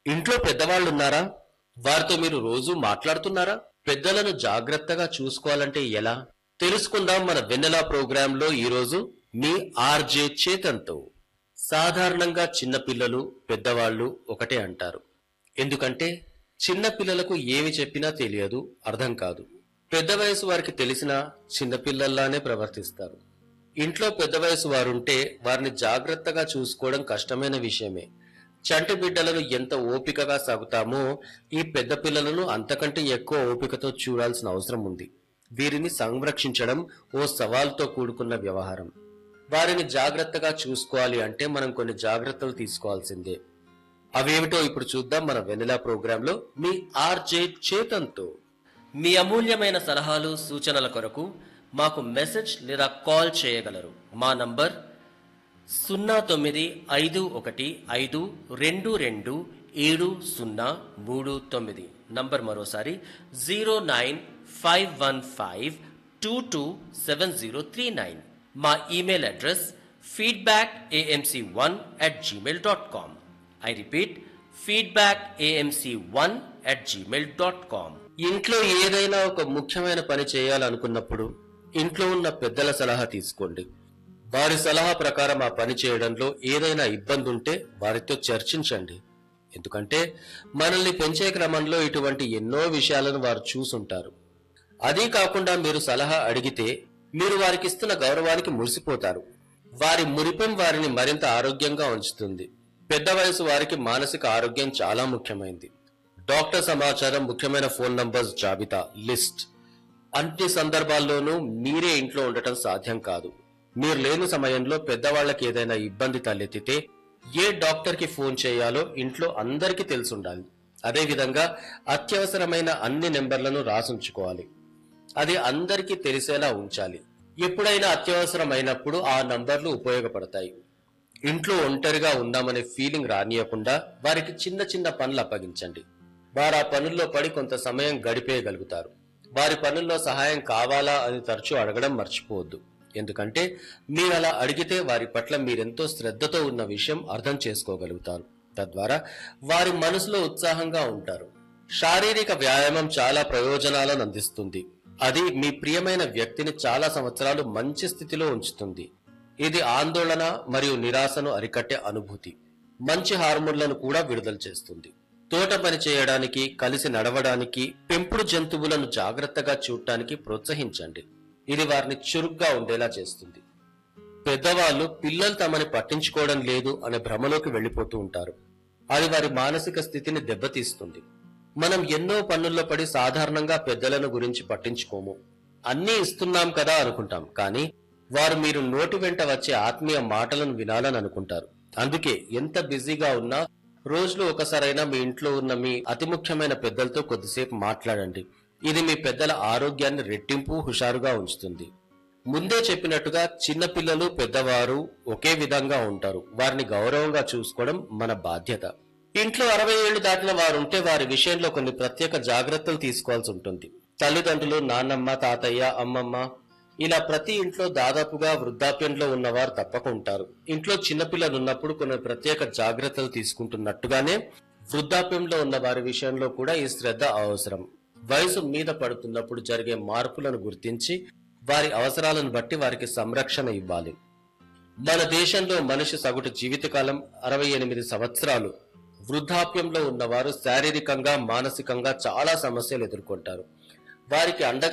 ఇంట్లో పెద్దవాళ్ళు ఉన్నారా వారితో మీరు రోజు మాట్లాడుతున్నారా పెద్దలను జాగ్రత్తగా చూసుకోవాలంటే ఎలా తెలుసుకుందాం మన వెన్నెలా ప్రోగ్రాంలో ఈరోజు మీ ఆర్జే చేతన్తో సాధారణంగా చిన్నపిల్లలు పెద్దవాళ్ళు ఒకటే అంటారు ఎందుకంటే చిన్న పిల్లలకు ఏమి చెప్పినా తెలియదు అర్థం కాదు పెద్ద వయసు వారికి తెలిసినా చిన్నపిల్లల్లానే ప్రవర్తిస్తారు ఇంట్లో పెద్ద వయసు వారుంటే వారిని జాగ్రత్తగా చూసుకోవడం కష్టమైన విషయమే చంటి బిడ్డలను ఎంత ఓపికగా సాగుతామో ఈ పెద్ద పిల్లలను అంతకంటే ఎక్కువ ఓపికతో చూడాల్సిన అవసరం ఉంది వీరిని సంరక్షించడం ఓ సవాల్తో కూడుకున్న వ్యవహారం వారిని జాగ్రత్తగా చూసుకోవాలి అంటే మనం కొన్ని జాగ్రత్తలు తీసుకోవాల్సిందే అవేమిటో ఇప్పుడు చూద్దాం మన వెనిలా ప్రోగ్రాంలో మీ ఆర్జే చేతన్తో మీ అమూల్యమైన సలహాలు సూచనల కొరకు మాకు మెసేజ్ లేదా కాల్ చేయగలరు మా నంబర్ సున్నా తొమ్మిది ఐదు ఒకటి ఐదు రెండు రెండు ఏడు సున్నా మూడు తొమ్మిది నంబర్ మరోసారి zero nine five one five two two seven zero three nine మా email address feedback AMC one at Gmail dot com I repeat feedback AMC one at Gmail dot com ఇంట్లో ఏదైనా ఒక ముఖ్యమైన పని చేయాలనుకున్నప్పుడు ఇంట్లో ఉన్న పెద్దల సలహా తీసుకోండి వారి సలహా ప్రకారం ఆ పని చేయడంలో ఏదైనా ఇబ్బంది ఉంటే వారితో చర్చించండి ఎందుకంటే మనల్ని పెంచే క్రమంలో ఇటువంటి ఎన్నో విషయాలను వారు చూసుంటారు అదీ కాకుండా మీరు సలహా అడిగితే మీరు వారికి ఇస్తున్న గౌరవానికి మురిసిపోతారు వారి మురిపం వారిని మరింత ఆరోగ్యంగా ఉంచుతుంది పెద్ద వయసు వారికి మానసిక ఆరోగ్యం చాలా ముఖ్యమైనది డాక్టర్ సమాచారం ముఖ్యమైన ఫోన్ నంబర్స్ జాబితా లిస్ట్ అన్ని సందర్భాల్లోనూ మీరే ఇంట్లో ఉండటం సాధ్యం కాదు మీరు లేని సమయంలో పెద్దవాళ్ళకి ఏదైనా ఇబ్బంది తలెత్తితే ఏ డాక్టర్ కి ఫోన్ చేయాలో ఇంట్లో అందరికీ తెలుసుండాలి అదేవిధంగా అత్యవసరమైన అన్ని నెంబర్లను రాసుంచుకోవాలి అది అందరికీ తెలిసేలా ఉంచాలి ఎప్పుడైనా అత్యవసరమైనప్పుడు ఆ నంబర్లు ఉపయోగపడతాయి ఇంట్లో ఒంటరిగా ఉందామనే ఫీలింగ్ రానియకుండా వారికి చిన్న చిన్న పనులు అప్పగించండి వారు ఆ పనుల్లో పడి కొంత సమయం గడిపేయగలుగుతారు వారి పనుల్లో సహాయం కావాలా అని తరచూ అడగడం మర్చిపోవద్దు ఎందుకంటే మీరు అలా అడిగితే వారి పట్ల మీరెంతో శ్రద్ధతో ఉన్న విషయం అర్థం చేసుకోగలుగుతారు తద్వారా వారి మనసులో ఉత్సాహంగా ఉంటారు శారీరక వ్యాయామం చాలా ప్రయోజనాలను అందిస్తుంది అది మీ ప్రియమైన వ్యక్తిని చాలా సంవత్సరాలు మంచి స్థితిలో ఉంచుతుంది ఇది ఆందోళన మరియు నిరాశను అరికట్టే అనుభూతి మంచి హార్మోన్లను కూడా విడుదల చేస్తుంది తోట పని చేయడానికి కలిసి నడవడానికి పెంపుడు జంతువులను జాగ్రత్తగా చూడటానికి ప్రోత్సహించండి ఇది వారిని చురుగ్గా ఉండేలా చేస్తుంది పెద్దవాళ్ళు పిల్లలు తమని పట్టించుకోవడం లేదు అనే భ్రమలోకి వెళ్ళిపోతూ ఉంటారు అది వారి మానసిక స్థితిని దెబ్బతీస్తుంది మనం ఎన్నో పనుల్లో పడి సాధారణంగా పెద్దలను గురించి పట్టించుకోము అన్నీ ఇస్తున్నాం కదా అనుకుంటాం కానీ వారు మీరు నోటి వెంట వచ్చే ఆత్మీయ మాటలను వినాలని అనుకుంటారు అందుకే ఎంత బిజీగా ఉన్నా రోజులో ఒకసారైనా మీ ఇంట్లో ఉన్న మీ అతి ముఖ్యమైన పెద్దలతో కొద్దిసేపు మాట్లాడండి ఇది మీ పెద్దల ఆరోగ్యాన్ని రెట్టింపు హుషారుగా ఉంచుతుంది ముందే చెప్పినట్టుగా చిన్న పిల్లలు పెద్దవారు ఒకే విధంగా ఉంటారు వారిని గౌరవంగా చూసుకోవడం మన బాధ్యత ఇంట్లో అరవై ఏళ్లు దాటిన వారు ఉంటే వారి విషయంలో కొన్ని ప్రత్యేక జాగ్రత్తలు తీసుకోవాల్సి ఉంటుంది తల్లిదండ్రులు నాన్నమ్మ తాతయ్య అమ్మమ్మ ఇలా ప్రతి ఇంట్లో దాదాపుగా వృద్ధాప్యంలో ఉన్నవారు తప్పక ఉంటారు ఇంట్లో చిన్నపిల్లలు ఉన్నప్పుడు కొన్ని ప్రత్యేక జాగ్రత్తలు తీసుకుంటున్నట్టుగానే వృద్ధాప్యంలో ఉన్న వారి విషయంలో కూడా ఈ శ్రద్ధ అవసరం వయసు మీద పడుతున్నప్పుడు జరిగే మార్పులను గుర్తించి వారి అవసరాలను బట్టి వారికి సంరక్షణ ఇవ్వాలి మన దేశంలో మనిషి సగటు జీవితకాలం అరవై ఎనిమిది సంవత్సరాలు వృద్ధాప్యంలో ఉన్నవారు శారీరకంగా మానసికంగా చాలా సమస్యలు ఎదుర్కొంటారు వారికి అండగా